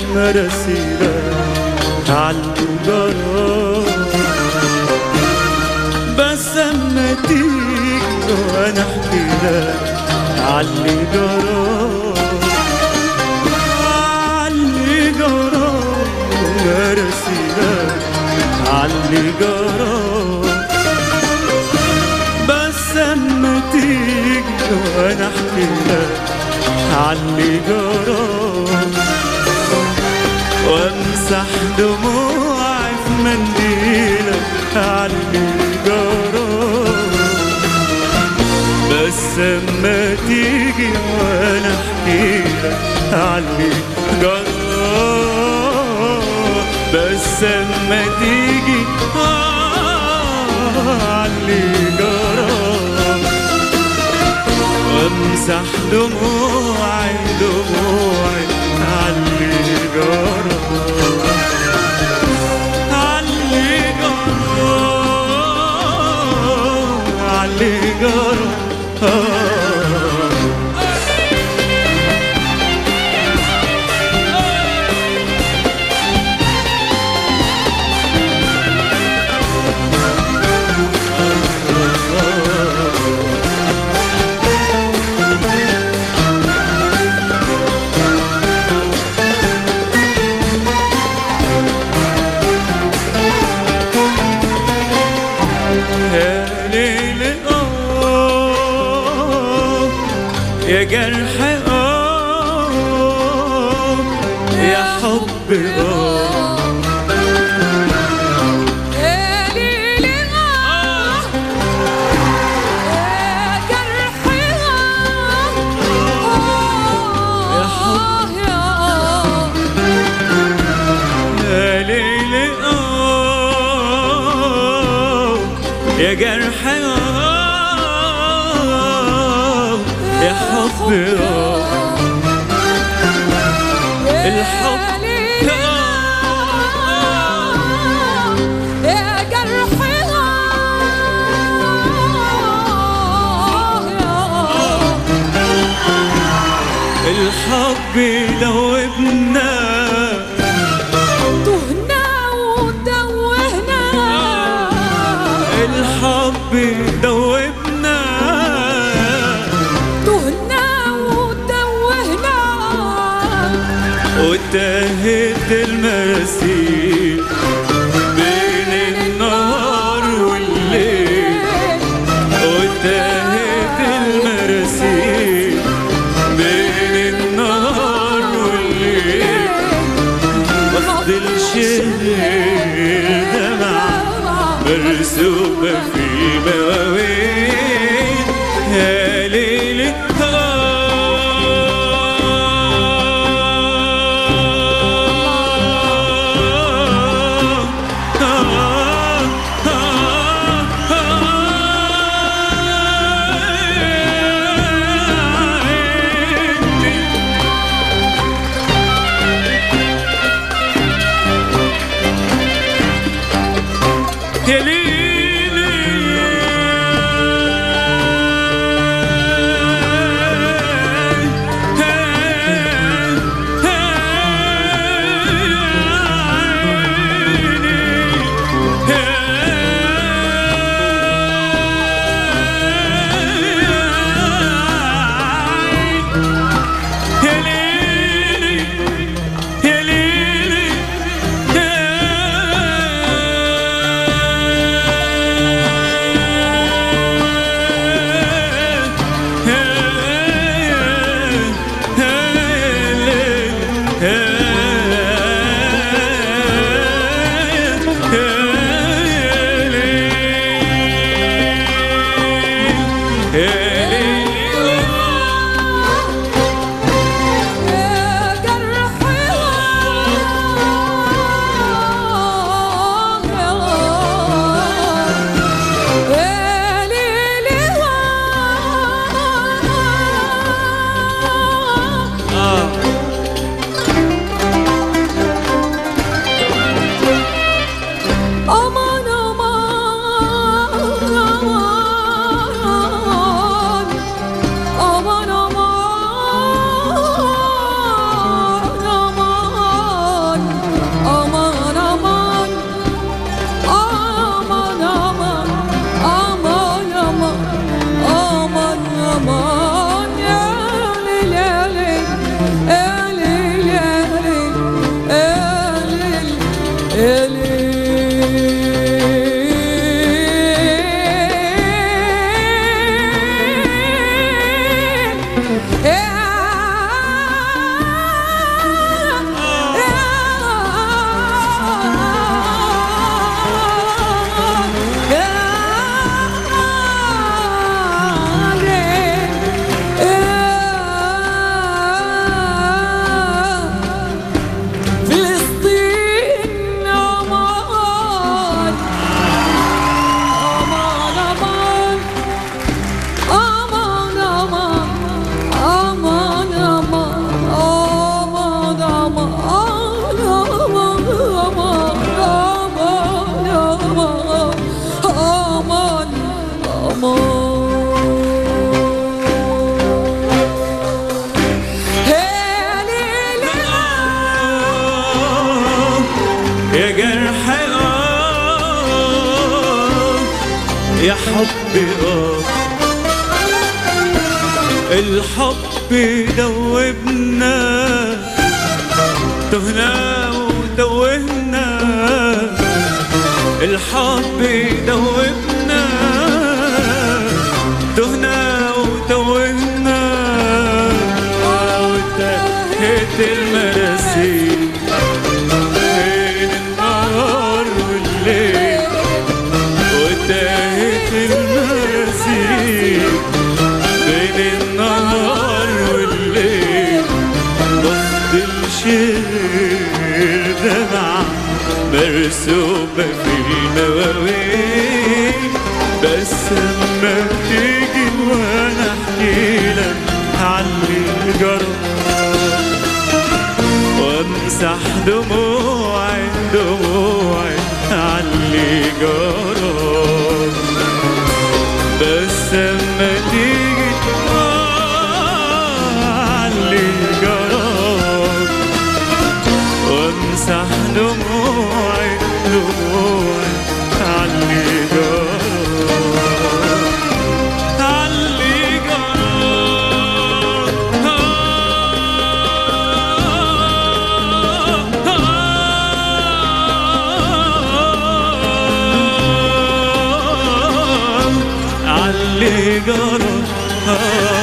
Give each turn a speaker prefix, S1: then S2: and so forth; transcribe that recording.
S1: مراسيلك عالجرار بس اما تيجي وانا احكي لك عاللي جرى عاللي جرى مراسيلك عاللي جرى بس اما تيجي وانا احكي لك عاللي جرى وامسح دموعي في منديلك عاللي جرى بس اما تيجي وانا احكي لك عاللي جرى بس اما تيجي آه عاللي جرى وامسح دموعي دموعي عاللي جرى عاللي جرى عاللي جرى يا ليل آه يا جرح آه يا حب آه
S2: يا ليلي آه يا جرحي آه
S1: يا حب.
S2: يا آه
S1: يا ليل آه يا جرح آه يا حب آه الحب
S2: ليلي آه يا جرحي آه يا آه
S1: الحب دوبنا
S2: تهنا وتوهنا
S1: الحب دوبنا
S2: تهنا وتوهنا
S1: وتاهت المراسيل بين النهار والليل وتاهت المراسيل بين النهار والليل مفضلش غير دمعة مرسومة في مواويل يا ليل يا ليلي يا حبي اه الحب دوبنا تهنا ودوهنا الحب دوبنا تهنا ودوهنا وانتهت المراسيل بين النهار والليل وانتهت المراسيل بين النهار والليل ضغط الشير دمعة مرسومة في المواويل بس لما بتيجي وانا احكي لك عني جرى وامسح دموعي دموعي عاللي جرى بس اما تيجي آه عاللي جرى وامسح دموعي دموعي عاللي جرى عاللي جرى عاللي جرى